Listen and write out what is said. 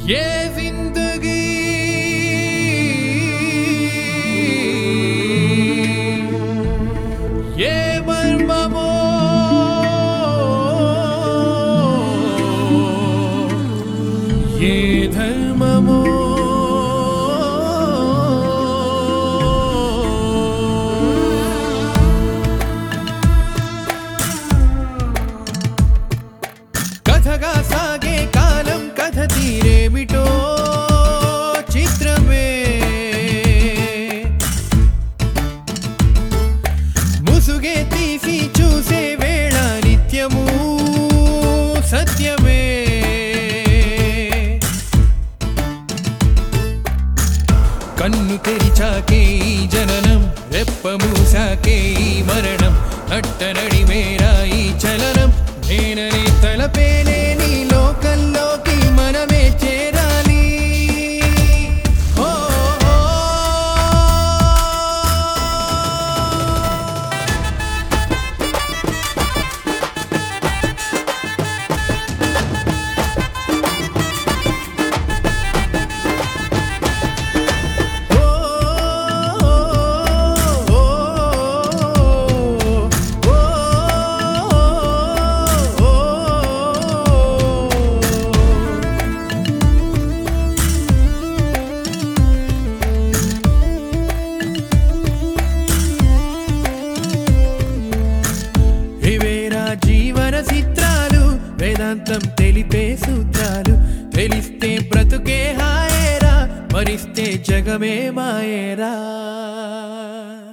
ఏ జిందగీ ఏ మర్మమో ఏ ధర్మమో కథగా సాగే కాలం కథ తీరేమిటో చిత్రమే ముసుగే తీసి చూసే వేళ నిత్యము సత్యమే కన్ను తెరిచాకే ఈ జననం రెప్ప మూసాకే ఈ మరణం నట్టనడి మేరా ఈ చలనం నేననే తలపేనే నీ లోకంలోకి మనమే చేరాలి ఓ, ఓ, ఓ. ఇవేరా జీవన చిత్రాలు వేదాంతం తెలిపే సూత్రాలు తెలిస్తే బ్రతుకే హాయేరా మరిస్తే జగమే మాయేరా